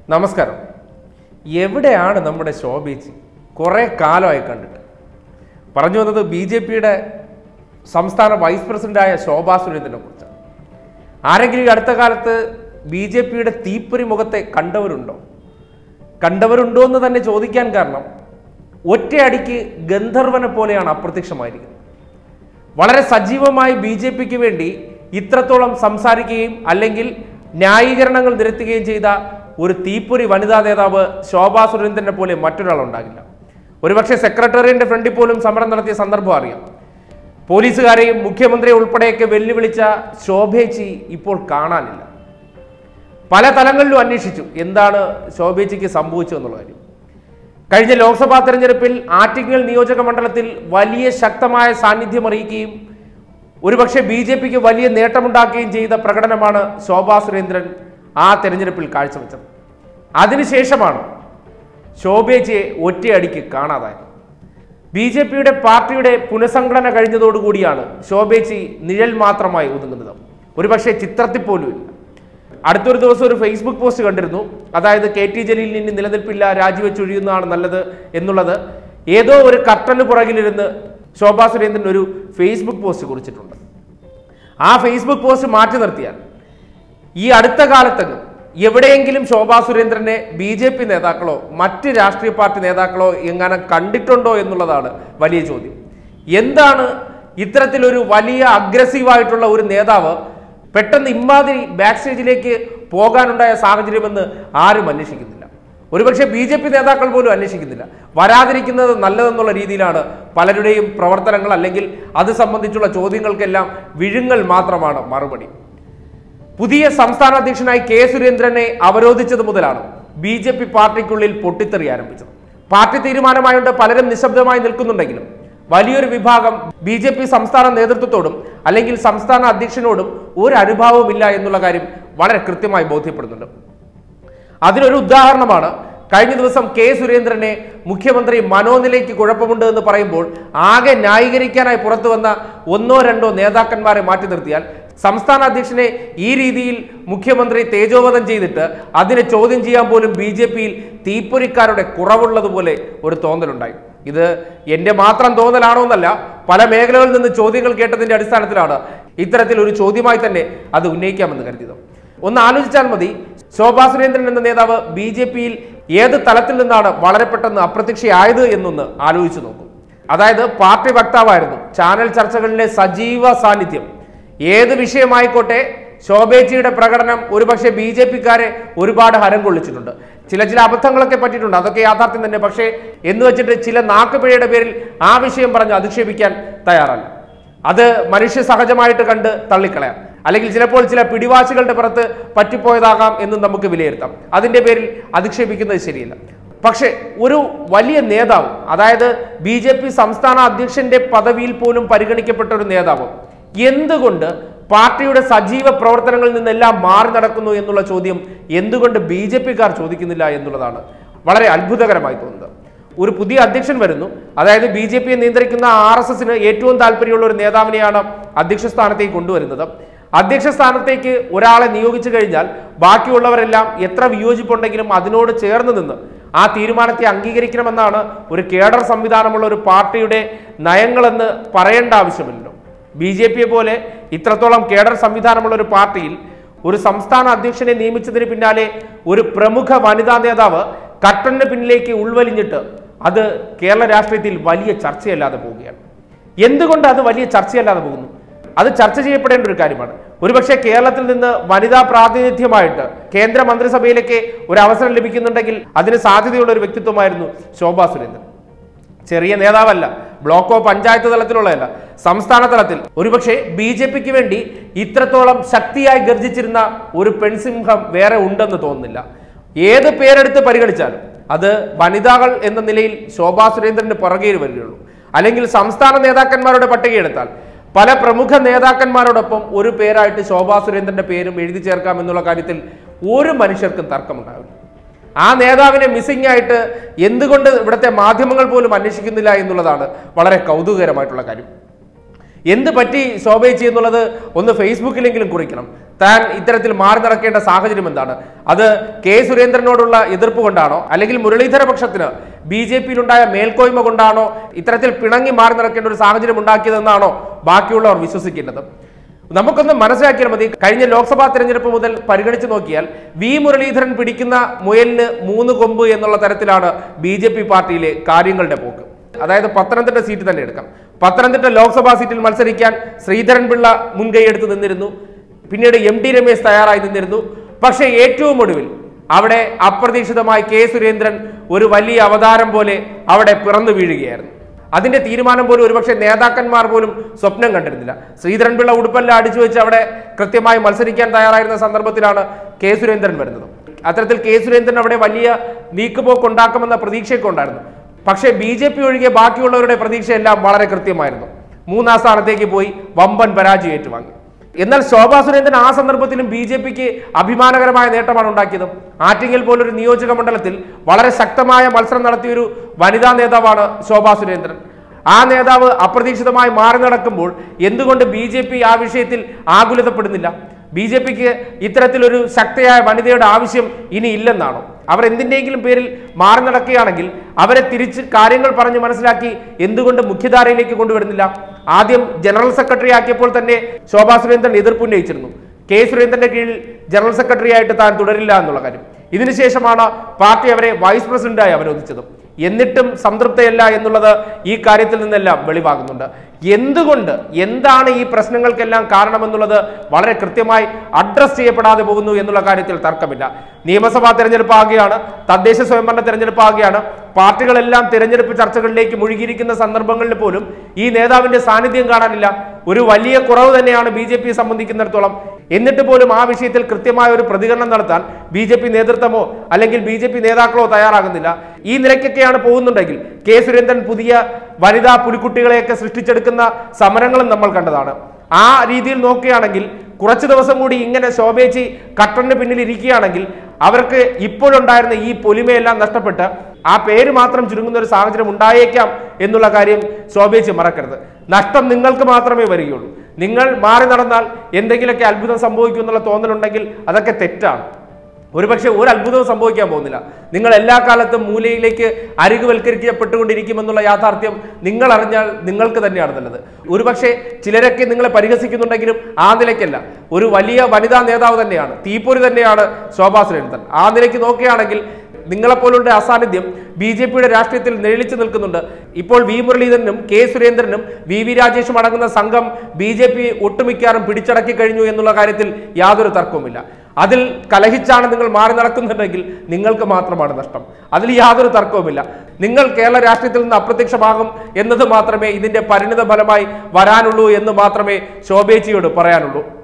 നമസ്കാരം എവിടെയാണ് നമ്മുടെ ശോഭിച്ച് കുറേ കാലമായി കണ്ടിട്ട് പറഞ്ഞു വന്നത് ബി ജെ പിയുടെ സംസ്ഥാന വൈസ് പ്രസിഡന്റായ ശോഭാ സുരേന്ദ്രനെ കുറിച്ചാണ് ആരെങ്കിലും ഈ അടുത്ത കാലത്ത് ബി ജെ പിയുടെ തീപ്പൊരി മുഖത്തെ കണ്ടവരുണ്ടോ കണ്ടവരുണ്ടോ എന്ന് തന്നെ ചോദിക്കാൻ കാരണം ഒറ്റയടിക്ക് ഗന്ധർവനെ പോലെയാണ് അപ്രത്യക്ഷമായിരിക്കുന്നത് വളരെ സജീവമായി ബി ജെ പിക്ക് വേണ്ടി ഇത്രത്തോളം സംസാരിക്കുകയും അല്ലെങ്കിൽ ന്യായീകരണങ്ങൾ നിരത്തുകയും ചെയ്ത ഒരു തീപ്പൊരി വനിതാ നേതാവ് ശോഭാ സുരേന്ദ്രനെ പോലെ മറ്റൊരാളുണ്ടാകില്ല ഒരുപക്ഷെ സെക്രട്ടേറിയറ്റിന്റെ ഫ്രണ്ടിൽ പോലും സമരം നടത്തിയ സന്ദർഭം അറിയാം പോലീസുകാരെയും മുഖ്യമന്ത്രിയെ ഉൾപ്പെടെയൊക്കെ വെല്ലുവിളിച്ച ശോഭേച്ചി ഇപ്പോൾ കാണാനില്ല പല തലങ്ങളിലും അന്വേഷിച്ചു എന്താണ് ശോഭേച്ചിക്ക് സംഭവിച്ചതെന്നുള്ള കാര്യം കഴിഞ്ഞ ലോക്സഭാ തെരഞ്ഞെടുപ്പിൽ ആറ്റിങ്ങൽ നിയോജക മണ്ഡലത്തിൽ വലിയ ശക്തമായ സാന്നിധ്യം അറിയിക്കുകയും ഒരുപക്ഷെ ബി ജെ പിക്ക് വലിയ നേട്ടമുണ്ടാക്കുകയും ചെയ്ത പ്രകടനമാണ് ശോഭാ സുരേന്ദ്രൻ ആ തെരഞ്ഞെടുപ്പിൽ കാഴ്ചവെച്ചത് അതിനുശേഷമാണ് ശോഭേച്ചിയെ ഒറ്റയടിക്ക് കാണാതായത് ബി ജെ പിയുടെ പാർട്ടിയുടെ പുനഃസംഘടന കഴിഞ്ഞതോടുകൂടിയാണ് ശോഭേച്ചി നിഴൽ മാത്രമായി ഒതുങ്ങുന്നത് ഒരുപക്ഷെ ചിത്രത്തിൽ പോലും ഇല്ല അടുത്തൊരു ദിവസം ഒരു ഫേസ്ബുക്ക് പോസ്റ്റ് കണ്ടിരുന്നു അതായത് കെ ടി ജലീലിന് ഇനി നിലനിൽപ്പില്ല രാജിവെച്ചൊഴിയുന്നതാണ് നല്ലത് എന്നുള്ളത് ഏതോ ഒരു കർട്ടന് പുറകിലിരുന്ന് ശോഭാ സുരേന്ദ്രൻ ഒരു ഫേസ്ബുക്ക് പോസ്റ്റ് കുറിച്ചിട്ടുണ്ട് ആ ഫേസ്ബുക്ക് പോസ്റ്റ് മാറ്റി നിർത്തിയാൽ ഈ അടുത്ത കാലത്തെങ്ങും എവിടെയെങ്കിലും ശോഭാ സുരേന്ദ്രനെ ബി ജെ പി നേതാക്കളോ മറ്റ് രാഷ്ട്രീയ പാർട്ടി നേതാക്കളോ എങ്ങനെ കണ്ടിട്ടുണ്ടോ എന്നുള്ളതാണ് വലിയ ചോദ്യം എന്താണ് ഇത്തരത്തിലൊരു വലിയ അഗ്രസീവായിട്ടുള്ള ഒരു നേതാവ് പെട്ടെന്ന് ഇമാതിരി ബാക്ക് സ്റ്റേജിലേക്ക് പോകാനുണ്ടായ സാഹചര്യമെന്ന് ആരും അന്വേഷിക്കുന്നില്ല ഒരുപക്ഷെ ബി ജെ പി നേതാക്കൾ പോലും അന്വേഷിക്കുന്നില്ല വരാതിരിക്കുന്നത് നല്ലതെന്നുള്ള രീതിയിലാണ് പലരുടെയും പ്രവർത്തനങ്ങൾ അല്ലെങ്കിൽ അത് സംബന്ധിച്ചുള്ള ചോദ്യങ്ങൾക്കെല്ലാം വിഴുങ്ങൽ മാത്രമാണ് മറുപടി പുതിയ സംസ്ഥാന അധ്യക്ഷനായി കെ സുരേന്ദ്രനെ അവരോധിച്ചത് മുതലാണ് ബി ജെ പി പാർട്ടിക്കുള്ളിൽ പൊട്ടിത്തെറി ആരംഭിച്ചത് പാർട്ടി തീരുമാനമായോണ്ട് പലരും നിശബ്ദമായി നിൽക്കുന്നുണ്ടെങ്കിലും വലിയൊരു വിഭാഗം ബി ജെ പി സംസ്ഥാന നേതൃത്വത്തോടും അല്ലെങ്കിൽ സംസ്ഥാന അധ്യക്ഷനോടും ഒരു അനുഭാവവുമില്ല എന്നുള്ള കാര്യം വളരെ കൃത്യമായി ബോധ്യപ്പെടുന്നുണ്ട് അതിനൊരു ഉദാഹരണമാണ് കഴിഞ്ഞ ദിവസം കെ സുരേന്ദ്രനെ മുഖ്യമന്ത്രി മനോനിലയ്ക്ക് കുഴപ്പമുണ്ട് എന്ന് പറയുമ്പോൾ ആകെ ന്യായീകരിക്കാനായി പുറത്തു വന്ന ഒന്നോ രണ്ടോ നേതാക്കന്മാരെ മാറ്റി നിർത്തിയാൽ സംസ്ഥാന അധ്യക്ഷനെ ഈ രീതിയിൽ മുഖ്യമന്ത്രി തേജോവധം ചെയ്തിട്ട് അതിനെ ചോദ്യം ചെയ്യാൻ പോലും ബി ജെ പിയിൽ തീപ്പൊരിക്കാരുടെ കുറവുള്ളതുപോലെ ഒരു തോന്നലുണ്ടായി ഇത് എൻ്റെ മാത്രം തോന്നലാണോ എന്നല്ല പല മേഖലകളിൽ നിന്ന് ചോദ്യങ്ങൾ കേട്ടതിന്റെ അടിസ്ഥാനത്തിലാണ് ഇത്തരത്തിൽ ഒരു ചോദ്യമായി തന്നെ അത് ഉന്നയിക്കാമെന്ന് കരുതിയത് ഒന്ന് ആലോചിച്ചാൽ മതി ശോഭാ സുരേന്ദ്രൻ എന്ന നേതാവ് ബി ജെ പിയിൽ ഏത് തലത്തിൽ നിന്നാണ് വളരെ പെട്ടെന്ന് അപ്രത്യക്ഷയായത് എന്നൊന്ന് ആലോചിച്ചു നോക്കും അതായത് പാർട്ടി വക്താവായിരുന്നു ചാനൽ ചർച്ചകളിലെ സജീവ സാന്നിധ്യം ഏത് വിഷയമായിക്കോട്ടെ ശോഭേച്ചിയുടെ പ്രകടനം ഒരുപക്ഷെ ബി ജെ പിക്കാരെ ഒരുപാട് ഹരം കൊള്ളിച്ചിട്ടുണ്ട് ചില ചില അബദ്ധങ്ങളൊക്കെ പറ്റിയിട്ടുണ്ട് അതൊക്കെ യാഥാർത്ഥ്യം തന്നെ പക്ഷേ എന്ന് വെച്ചിട്ട് ചില നാക്കുപിഴയുടെ പേരിൽ ആ വിഷയം പറഞ്ഞ് അധിക്ഷേപിക്കാൻ തയ്യാറല്ല അത് മനുഷ്യ സഹജമായിട്ട് കണ്ട് തള്ളിക്കളയാം അല്ലെങ്കിൽ ചിലപ്പോൾ ചില പിടിവാശികളുടെ പുറത്ത് പറ്റിപ്പോയതാകാം എന്നും നമുക്ക് വിലയിരുത്താം അതിന്റെ പേരിൽ അധിക്ഷേപിക്കുന്നത് ശരിയല്ല പക്ഷേ ഒരു വലിയ നേതാവ് അതായത് ബി ജെ പി സംസ്ഥാന അധ്യക്ഷന്റെ പദവിയിൽ പോലും പരിഗണിക്കപ്പെട്ട ഒരു നേതാവ് എന്തുകൊണ്ട് പാർട്ടിയുടെ സജീവ പ്രവർത്തനങ്ങളിൽ നിന്നെല്ലാം മാറി നടക്കുന്നു എന്നുള്ള ചോദ്യം എന്തുകൊണ്ട് ബി ജെ പിക്കാർ ചോദിക്കുന്നില്ല എന്നുള്ളതാണ് വളരെ അത്ഭുതകരമായി തോന്നുന്നത് ഒരു പുതിയ അധ്യക്ഷൻ വരുന്നു അതായത് ബി ജെ പിയെ നിയന്ത്രിക്കുന്ന ആർ എസ് എസിന് ഏറ്റവും താല്പര്യമുള്ള ഒരു നേതാവിനെയാണ് അധ്യക്ഷ സ്ഥാനത്തേക്ക് കൊണ്ടുവരുന്നത് അധ്യക്ഷ സ്ഥാനത്തേക്ക് ഒരാളെ നിയോഗിച്ചു കഴിഞ്ഞാൽ ബാക്കിയുള്ളവരെല്ലാം എത്ര വിയോജിപ്പുണ്ടെങ്കിലും അതിനോട് ചേർന്ന് നിന്ന് ആ തീരുമാനത്തെ അംഗീകരിക്കണമെന്നാണ് ഒരു കേഡർ സംവിധാനമുള്ള ഒരു പാർട്ടിയുടെ നയങ്ങളെന്ന് പറയേണ്ട ആവശ്യമില്ലല്ലോ ബി ജെ പിയെ പോലെ ഇത്രത്തോളം കേഡർ സംവിധാനമുള്ള ഒരു പാർട്ടിയിൽ ഒരു സംസ്ഥാന അധ്യക്ഷനെ നിയമിച്ചതിന് പിന്നാലെ ഒരു പ്രമുഖ വനിതാ നേതാവ് കട്ടന് പിന്നിലേക്ക് ഉൾവലിഞ്ഞിട്ട് അത് കേരള രാഷ്ട്രീയത്തിൽ വലിയ ചർച്ചയല്ലാതെ പോവുകയാണ് എന്തുകൊണ്ട് അത് വലിയ ചർച്ചയല്ലാതെ പോകുന്നു അത് ചർച്ച ചെയ്യപ്പെടേണ്ട ഒരു കാര്യമാണ് ഒരുപക്ഷെ കേരളത്തിൽ നിന്ന് വനിതാ പ്രാതിനിധ്യമായിട്ട് കേന്ദ്ര മന്ത്രിസഭയിലേക്ക് ഒരു അവസരം ലഭിക്കുന്നുണ്ടെങ്കിൽ അതിന് സാധ്യതയുള്ള ഒരു വ്യക്തിത്വമായിരുന്നു ശോഭാ സുരേന്ദ്രൻ ചെറിയ നേതാവല്ല ബ്ലോക്കോ പഞ്ചായത്ത് തലത്തിലുള്ളതല്ല സംസ്ഥാന തലത്തിൽ ഒരുപക്ഷെ ബി ജെ പിക്ക് വേണ്ടി ഇത്രത്തോളം ശക്തിയായി ഗർജിച്ചിരുന്ന ഒരു പെൺസിംഹം വേറെ ഉണ്ടെന്ന് തോന്നുന്നില്ല ഏത് പേരെടുത്ത് പരിഗണിച്ചാലും അത് വനിതാകൾ എന്ന നിലയിൽ ശോഭാ സുരേന്ദ്രന് പുറകെ വരികയുള്ളൂ അല്ലെങ്കിൽ സംസ്ഥാന നേതാക്കന്മാരുടെ പട്ടിക എടുത്താൽ പല പ്രമുഖ നേതാക്കന്മാരോടൊപ്പം ഒരു പേരായിട്ട് ശോഭാ സുരേന്ദ്രന്റെ പേരും എഴുതി ചേർക്കാം എന്നുള്ള കാര്യത്തിൽ ഒരു മനുഷ്യർക്കും തർക്കമുണ്ടാവില്ല ആ നേതാവിനെ മിസ്സിംഗ് ആയിട്ട് എന്തുകൊണ്ട് ഇവിടുത്തെ മാധ്യമങ്ങൾ പോലും അന്വേഷിക്കുന്നില്ല എന്നുള്ളതാണ് വളരെ കൗതുകകരമായിട്ടുള്ള കാര്യം എന്ത് പറ്റി ശോഭയിച്ചി എന്നുള്ളത് ഒന്ന് ഫേസ്ബുക്കിലെങ്കിലും കുറിക്കണം താൻ ഇത്തരത്തിൽ മാറി നടക്കേണ്ട സാഹചര്യം എന്താണ് അത് കെ സുരേന്ദ്രനോടുള്ള എതിർപ്പ് കൊണ്ടാണോ അല്ലെങ്കിൽ മുരളീധര പക്ഷത്തിന് ബി ജെ പിയിലുണ്ടായ മേൽക്കോയ്മ കൊണ്ടാണോ ഇത്തരത്തിൽ പിണങ്ങി മാറി നടക്കേണ്ട ഒരു സാഹചര്യം ഉണ്ടാക്കിയതെന്നാണോ ബാക്കിയുള്ളവർ വിശ്വസിക്കേണ്ടത് നമുക്കൊന്ന് മനസ്സിലാക്കിയാൽ മതി കഴിഞ്ഞ ലോക്സഭാ തെരഞ്ഞെടുപ്പ് മുതൽ പരിഗണിച്ചു നോക്കിയാൽ വി മുരളീധരൻ പിടിക്കുന്ന മുയലിന് മൂന്ന് കൊമ്പ് എന്നുള്ള തരത്തിലാണ് ബി ജെ പി പാർട്ടിയിലെ കാര്യങ്ങളുടെ പോക്ക് അതായത് പത്തനംതിട്ട സീറ്റ് തന്നെ എടുക്കാം പത്തനംതിട്ട ലോക്സഭാ സീറ്റിൽ മത്സരിക്കാൻ ശ്രീധരൻ പിള്ള മുൻകൈയെടുത്ത് നിന്നിരുന്നു പിന്നീട് എം ടി രമേശ് തയ്യാറായി നിന്നിരുന്നു പക്ഷേ ഏറ്റവും ഒടുവിൽ അവിടെ അപ്രതീക്ഷിതമായി കെ സുരേന്ദ്രൻ ഒരു വലിയ അവതാരം പോലെ അവിടെ പിറന്നു വീഴുകയായിരുന്നു അതിന്റെ തീരുമാനം പോലും ഒരുപക്ഷെ നേതാക്കന്മാർ പോലും സ്വപ്നം കണ്ടിരുന്നില്ല ശ്രീധരൻപിള്ള ഉടുപ്പെല്ലാം അടിച്ചു വെച്ച് അവിടെ കൃത്യമായി മത്സരിക്കാൻ തയ്യാറായിരുന്ന സന്ദർഭത്തിലാണ് കെ സുരേന്ദ്രൻ വരുന്നത് അത്തരത്തിൽ കെ സുരേന്ദ്രൻ അവിടെ വലിയ നീക്കുപോക്ക് ഉണ്ടാക്കുമെന്ന പ്രതീക്ഷയൊക്കെ ഉണ്ടായിരുന്നു പക്ഷേ ബി ജെ പി ഒഴികെ ബാക്കിയുള്ളവരുടെ പ്രതീക്ഷയെല്ലാം വളരെ കൃത്യമായിരുന്നു മൂന്നാം സ്ഥാനത്തേക്ക് പോയി വമ്പൻ പരാജയം ഏറ്റുവാങ്ങി എന്നാൽ ശോഭാ സുരേന്ദ്രൻ ആ സന്ദർഭത്തിലും ബി ജെ പിക്ക് അഭിമാനകരമായ നേട്ടമാണ് ഉണ്ടാക്കിയത് ആറ്റിങ്ങൽ പോലൊരു നിയോജക മണ്ഡലത്തിൽ വളരെ ശക്തമായ മത്സരം നടത്തിയൊരു വനിതാ നേതാവാണ് ശോഭാ സുരേന്ദ്രൻ ആ നേതാവ് അപ്രതീക്ഷിതമായി മാറി നടക്കുമ്പോൾ എന്തുകൊണ്ട് ബി ജെ പി ആ വിഷയത്തിൽ ആകുലതപ്പെടുന്നില്ല ബി ജെ പിക്ക് ഇത്തരത്തിലൊരു ശക്തയായ വനിതയുടെ ആവശ്യം ഇനി ഇല്ലെന്നാണോ അവർ എന്തിൻ്റെയെങ്കിലും പേരിൽ മാറി നടക്കുകയാണെങ്കിൽ അവരെ തിരിച്ച് കാര്യങ്ങൾ പറഞ്ഞ് മനസ്സിലാക്കി എന്തുകൊണ്ട് മുഖ്യധാരയിലേക്ക് കൊണ്ടുവരുന്നില്ല ആദ്യം ജനറൽ സെക്രട്ടറി ആക്കിയപ്പോൾ തന്നെ ശോഭാ സുരേന്ദ്രൻ എതിർപ്പുന്നയിച്ചിരുന്നു കെ സുരേന്ദ്രന്റെ കീഴിൽ ജനറൽ സെക്രട്ടറി ആയിട്ട് താൻ തുടരില്ല എന്നുള്ള കാര്യം ഇതിനുശേഷമാണ് പാർട്ടി അവരെ വൈസ് പ്രസിഡന്റായി അവരോധിച്ചത് എന്നിട്ടും സംതൃപ്തയല്ല എന്നുള്ളത് ഈ കാര്യത്തിൽ നിന്നെല്ലാം വെളിവാകുന്നുണ്ട് എന്തുകൊണ്ട് എന്താണ് ഈ പ്രശ്നങ്ങൾക്കെല്ലാം കാരണമെന്നുള്ളത് വളരെ കൃത്യമായി അഡ്രസ് ചെയ്യപ്പെടാതെ പോകുന്നു എന്നുള്ള കാര്യത്തിൽ തർക്കമില്ല നിയമസഭാ തെരഞ്ഞെടുപ്പ് ആകുകയാണ് തദ്ദേശ സ്വയംഭരണ തെരഞ്ഞെടുപ്പ് ആകുകയാണ് പാർട്ടികളെല്ലാം തെരഞ്ഞെടുപ്പ് ചർച്ചകളിലേക്ക് മുഴുകിയിരിക്കുന്ന സന്ദർഭങ്ങളിൽ പോലും ഈ നേതാവിന്റെ സാന്നിധ്യം കാണാനില്ല ഒരു വലിയ കുറവ് തന്നെയാണ് ബി ജെ പിയെ സംബന്ധിക്കുന്നിടത്തോളം എന്നിട്ട് പോലും ആ വിഷയത്തിൽ കൃത്യമായ ഒരു പ്രതികരണം നടത്താൻ ബി ജെ പി നേതൃത്വമോ അല്ലെങ്കിൽ ബി ജെ പി നേതാക്കളോ തയ്യാറാകുന്നില്ല ഈ നിലയ്ക്കൊക്കെയാണ് പോകുന്നുണ്ടെങ്കിൽ കെ സുരേന്ദ്രൻ പുതിയ വനിതാ പുലിക്കുട്ടികളെയൊക്കെ സൃഷ്ടിച്ചെടുക്കുന്ന സമരങ്ങളും നമ്മൾ കണ്ടതാണ് ആ രീതിയിൽ നോക്കുകയാണെങ്കിൽ കുറച്ച് ദിവസം കൂടി ഇങ്ങനെ ശോഭേച്ചി കട്ടറിന് പിന്നിൽ ഇരിക്കുകയാണെങ്കിൽ അവർക്ക് ഇപ്പോഴുണ്ടായിരുന്ന ഈ പൊലിമയെല്ലാം നഷ്ടപ്പെട്ട് ആ പേര് മാത്രം ചുരുങ്ങുന്ന ഒരു സാഹചര്യം ഉണ്ടായേക്കാം എന്നുള്ള കാര്യം ശോഭേച്ചി മറക്കരുത് നഷ്ടം നിങ്ങൾക്ക് മാത്രമേ വരികയുള്ളൂ നിങ്ങൾ മാറി നടന്നാൽ എന്തെങ്കിലുമൊക്കെ അത്ഭുതം സംഭവിക്കും എന്നുള്ള തോന്നലുണ്ടെങ്കിൽ അതൊക്കെ തെറ്റാണ് ഒരുപക്ഷെ ഒരു അത്ഭുതവും സംഭവിക്കാൻ പോകുന്നില്ല നിങ്ങൾ എല്ലാ കാലത്തും മൂലയിലേക്ക് അരികുവൽക്കരിക്കപ്പെട്ടുകൊണ്ടിരിക്കുമെന്നുള്ള യാഥാർത്ഥ്യം നിങ്ങൾ അറിഞ്ഞാൽ നിങ്ങൾക്ക് തന്നെയാണ് നല്ലത് ഒരുപക്ഷെ ചിലരൊക്കെ നിങ്ങളെ പരിഹസിക്കുന്നുണ്ടെങ്കിലും ആ നിലയ്ക്കല്ല ഒരു വലിയ വനിതാ നേതാവ് തന്നെയാണ് തീപ്പൊരി തന്നെയാണ് ശോഭാ സുരേന്ദ്രൻ ആ നിലയ്ക്ക് നോക്കുകയാണെങ്കിൽ നിങ്ങളെപ്പോലുള്ള അസാന്നിധ്യം ബി ജെ പിയുടെ രാഷ്ട്രീയത്തിൽ നിഴലിച്ചു നിൽക്കുന്നുണ്ട് ഇപ്പോൾ വി മുരളീധരനും കെ സുരേന്ദ്രനും വി വി രാജേഷും അടങ്ങുന്ന സംഘം ബി ജെ പി ഒട്ടുമിക്കാറും പിടിച്ചടക്കി കഴിഞ്ഞു എന്നുള്ള കാര്യത്തിൽ യാതൊരു തർക്കവുമില്ല അതിൽ കലഹിച്ചാണ് നിങ്ങൾ മാറി നടക്കുന്നുണ്ടെങ്കിൽ നിങ്ങൾക്ക് മാത്രമാണ് നഷ്ടം അതിൽ യാതൊരു തർക്കവുമില്ല നിങ്ങൾ കേരള രാഷ്ട്രീയത്തിൽ നിന്ന് അപ്രത്യക്ഷമാകും എന്നത് മാത്രമേ ഇതിന്റെ പരിണിത ഫലമായി വരാനുള്ളൂ എന്ന് മാത്രമേ ശോഭേച്ചിയോട് പറയാനുള്ളൂ